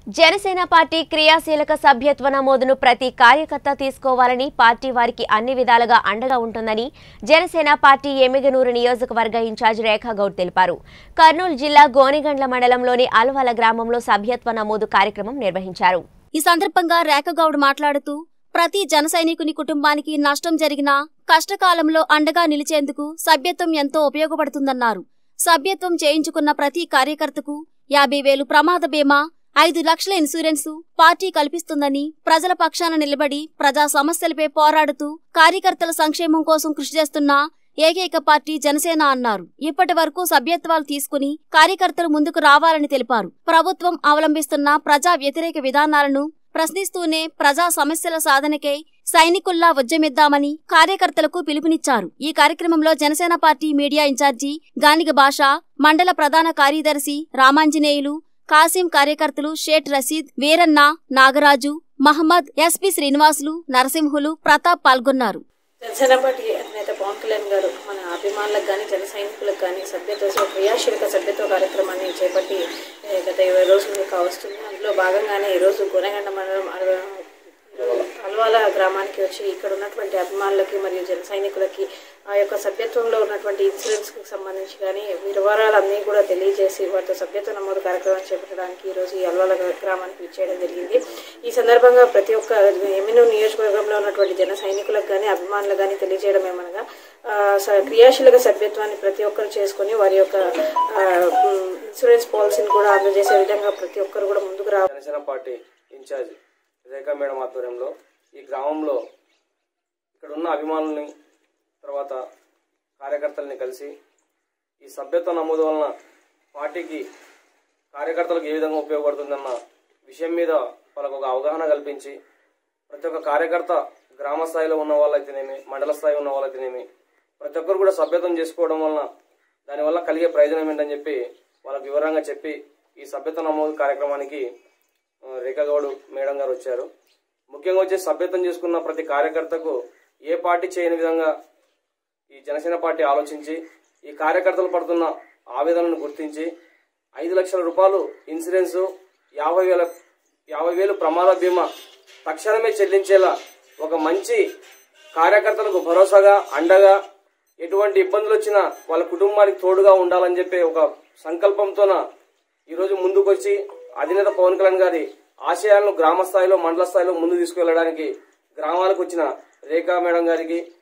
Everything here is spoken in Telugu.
జనసేన పార్టీ క్రియాశీలక సభ్యత్వ నమోదును ప్రతి కార్యకర్త తీసుకోవాలని పార్టీ వారికి అన్ని విధాలుగా అండగా ఉంటుందని జనసేన పార్టీ ఎమ్మిగనూరు నియోజకవర్గ ఇన్ఛార్జ్ రేఖా గౌడ్ తెలిపారు కర్నూలు జిల్లా గోనెగండ్ల మండలంలోని అల్వాల గ్రామంలో సభ్యత్వ నమోదు కార్యక్రమం నిర్వహించారు ఈ సందర్భంగా రేఖగౌడ్ మాట్లాడుతూ ప్రతి జన సైనికుని కుటుంబానికి నష్టం జరిగినా కష్టకాలంలో అండగా నిలిచేందుకు సభ్యత్వం ఎంతో ఉపయోగపడుతుందన్నారు సభ్యత్వం చేయించుకున్న ప్రతి కార్యకర్తకు యాభై వేలు ప్రమాద బీమా ఐదు లక్షల ఇన్సూరెన్సు పార్టీ కల్పిస్తుందని ప్రజల పక్షాన నిలబడి ప్రజా సమస్యలపై పోరాడుతూ కార్యకర్తల సంక్షేమం కోసం కృషి చేస్తున్న ఏకైక పార్టీ జనసేన అన్నారు ఇప్పటి వరకు సభ్యత్వాలు తీసుకుని కార్యకర్తలు ముందుకు రావాలని తెలిపారు ప్రభుత్వం అవలంబిస్తున్న ప్రజా వ్యతిరేక విధానాలను ప్రశ్నిస్తూనే ప్రజా సమస్యల సాధనకై సైనికుల్లా ఉద్యమిద్దామని కార్యకర్తలకు పిలుపునిచ్చారు ఈ కార్యక్రమంలో Janasena party media incharge Ganiga Basha మండల ప్రధాన కార్యదర్శి రామాంజనేయులు కాసిం కార్యకర్తలు షేట్ రసీద్ వీరన్న నాగరాజు మహమ్మద్ ఎస్పి శ్రీనివాసులు నరసింహులు ప్రతాప్ పాల్గొన్నారు జనసేన పార్టీ అధినేత పవన్ కళ్యాణ్ గారు మన అభిమానులకు కానీ జన సైనికులకు కానీ సభ్యత్వ క్రియాశీలక సభ్యత్వ కార్యక్రమాన్ని చేపట్టి ఏ, గత ఇరవై రోజులు కావస్తుంది అందులో భాగంగానే ఈరోజు గోనగండ మండలం అల్వ- అల్వాల గ్రామానికి వచ్చి ఇక్కడ ఉన్నటువంటి అభిమానులకి మరియు జన సైనికులకి ఆ యొక్క సభ్యత్వంలో ఉన్నటువంటి ఇన్సూరెన్స్కి సంబంధించి కానీ వివరాలన్నీ కూడా తెలియజేసి వారితో సభ్యత్వ నమోదు కార్యక్రమం చేపట్టడానికి ఈరోజు ఈ అల్వాల గ్రామానికి విచ్చేయడం జరిగింది ఈ సందర్భంగా ప్రతి ఒక్క ఎమ్మెనూ నియోజకవర్గంలో ఉన్నటువంటి జన సైనికులకు కానీ అభిమానులకు కానీ తెలియజేయడం ఏమనగా ఆ, స- క్రియాశీలక సభ్యత్వాన్ని ప్రతి ఒక్కరు చేసుకొని వారి యొక్క ఆ, ఉమ్, ఇన్సూరెన్స్ పాలసీని కూడా అందజేసే విధంగా ప్రతి ఒక్కరు కూడా ముందుకు రావాలి Janasena party incharge Rekha madam ఆధ్వర్యంలో ఈ గ్రామంలో ఇక్కడ ఉన్న అభిమానుల్ని తర్వాత కార్యకర్తల్ని కలిసి ఈ సభ్యత్వ నమోదు వలన పార్టీకి కార్యకర్తలకు ఏ విధంగా ఉపయోగపడుతుందన్న విషయం మీద వాళ్ళకు ఒక అవగాహన కల్పించి ప్రతి ఒక్క కార్యకర్త గ్రామ స్థాయిలో ఉన్న వాళ్ళైతేనేమి మండల స్థాయి ఉన్న వాళ్ళైతేనేమి ప్రతి ఒక్కరు కూడా సభ్యత్వం చేసుకోవడం వలన దానివల్ల కలిగే ప్రయోజనం ఏంటని చెప్పి వాళ్ళకు వివరంగా చెప్పి ఈ సభ్యత్వ నమోదు కార్యక్రమానికి ఆ, రేఖా గౌడ్ మేడం గారు వచ్చారు ముఖ్యంగా వచ్చి సభ్యత్వం చేసుకున్న ప్రతి కార్యకర్తకు ఏ పార్టీ చేయని విధంగా ఈ జనసేన పార్టీ ఆలోచించి ఈ కార్యకర్తలు పడుతున్న ఆవేదనను గుర్తించి ఐదు లక్షల రూపాయలు ఇన్సూరెన్స్ యాభై వేల యాభై వేలు ప్రమాద బీమా తక్షణమే చెల్లించేలా ఒక మంచి కార్యకర్తలకు భరోసాగా అండగా ఎటువంటి ఇబ్బందులు వచ్చినా వాళ్ళ కుటుంబానికి తోడుగా ఉండాలని చెప్పి ఒక సంకల్పంతోన ఈరోజు ముందుకొచ్చి అధినేత పవన్ కళ్యాణ్ గారి ఆశయాలను గ్రామ స్థాయిలో మండల స్థాయిలో ముందు తీసుకువెళ్ళడానికి గ్రామాలకు వచ్చిన రేఖా మేడం గారికి